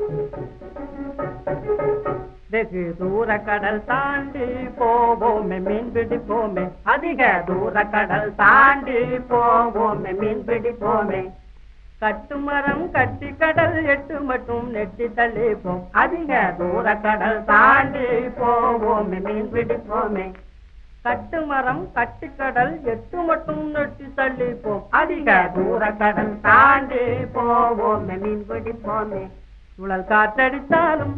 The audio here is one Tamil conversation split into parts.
வெகு தூர கடல் தாண்டி போவோமே மீன் பிடிப்போமே அதிக தூர கடல் தாண்டி போவோமே மீன் பிடிப்போமே கட்டுமரம் கட்டி கடல் எட்டு மட்டும் நெட்டி தள்ளிப்போம் அதிக தூர கடல் தாண்டி போவோமே மீன் பிடிப்போமே கட்டுமரம் கட்டுக்கடல் எட்டு மட்டும் நெட்டி தள்ளிப்போம் அதிக தூர கடல் தாண்டி போவோமே மீன் பிடிப்போமே சுழல் காற்றடித்தாலும்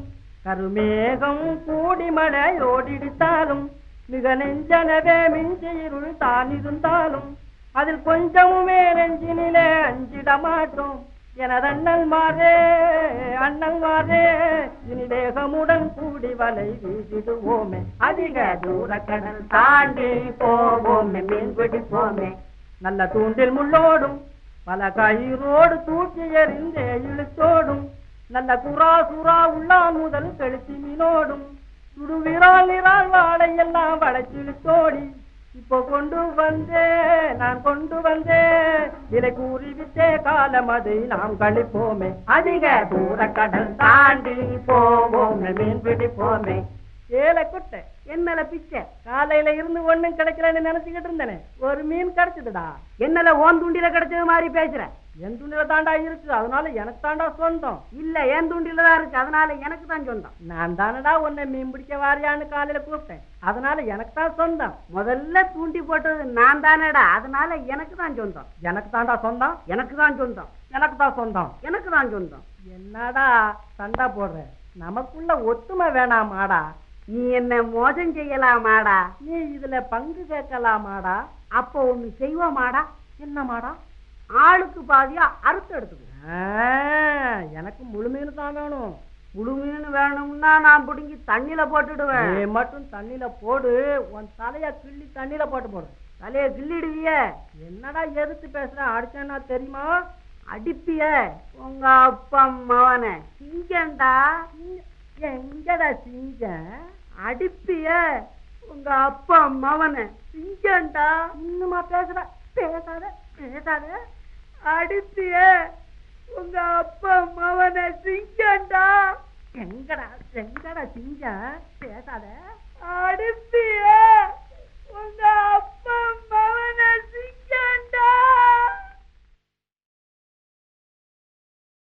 கருமேகம் கூடி மழை ஓடிடித்தாலும் மிக நெஞ்சனவே மிஞ்சி இருள் தான் இருந்தாலும் அதில் கொஞ்சமுமே நெஞ்சினிலே அஞ்சிட மாட்டோம் எனது அண்ணல் மாறே அண்ணல் மாறே இனி வேகமுடன் கூடி வலை வீசிடுவோமே அதிக தூர கடல் தாண்டி போவோமே மீன் பிடிப்போமே நல்ல தூண்டில் முள்ளோடும் பல கயிறோடு தூக்கி எறிந்தே இழுத்தோடும் நல்ல குரா சுறா உள்ளா முதல் கழுத்தி மீனோடும் சுடுவிரால் நிறால் வாழை எல்லாம் வளைச்சிழுத்தோடி இப்போ கொண்டு வந்தே நான் கொண்டு வந்தே விலை கூறிவிட்டே காலம் அதை நாம் கழிப்போமே அதிக தூர கடல் தாண்டி போவோமே மீன் பிடிப்போமே ஏழை குட்டை என்னல பிச்சை காலையில இருந்து ஒண்ணும் கிடைக்கலன்னு நினைச்சுக்கிட்டு இருந்தேனே ஒரு மீன் கிடைச்சதுடா என்னல ஓன் துண்டில கிடைச்சது மாதிரி பேசுற என் துணியில தாண்டா இருக்கு அதனால எனக்கு தாண்டா சொந்தம் இல்ல என் துண்டில தான் இருக்கு அதனால எனக்கு தான் சொந்தம் நான் தானடா உன்னை மீன் பிடிக்க வாரியான்னு காலையில கூப்பிட்டேன் அதனால எனக்கு தான் சொந்தம் முதல்ல தூண்டி போட்டது நான் தானேடா அதனால எனக்கு தான் சொந்தம் எனக்கு தாண்டா சொந்தம் எனக்கு தான் சொந்தம் எனக்கு தான் சொந்தம் எனக்கு தான் சொந்தம் என்னடா சண்டை போடுற நமக்குள்ள ஒத்துமை வேணாமாடா நீ என்ன மோசம் செய்யலாமாடா நீ இதுல பங்கு கேட்கலாமாடா அப்போ ஒண்ணு செய்வோமாடா என்னமாடா ஆளுக்கு பாதியா அறுத்து எடுத்துக்கோ ஆ, எனக்கு முழு மீன் தான் வேணும் முழு மீன் வேணும்னா நான் பிடுங்கி தண்ணியில போட்டுடுவேன் நீ மட்டும் தண்ணியில போடு உன் தலைய கிள்ளி தண்ணியில போட்டு போடு தலைய கிள்ளிடுவிய என்னடா எதிர்த்து பேசுற அடிச்சேன்னா தெரியுமா அடிப்பிய உங்க அப்பா மவனை சிங்கண்டா எங்கடா சிங்க அடிப்பிய உங்க அப்பா மவனை சிங்கண்டா இன்னுமா பேசுற பேசாத பேசாத அடிப்பிய உங்க அப்பா மவனை சிங்கண்டா எங்கடா எங்கடா சிங்க பேசாத அடிப்பிய உங்க அப்பா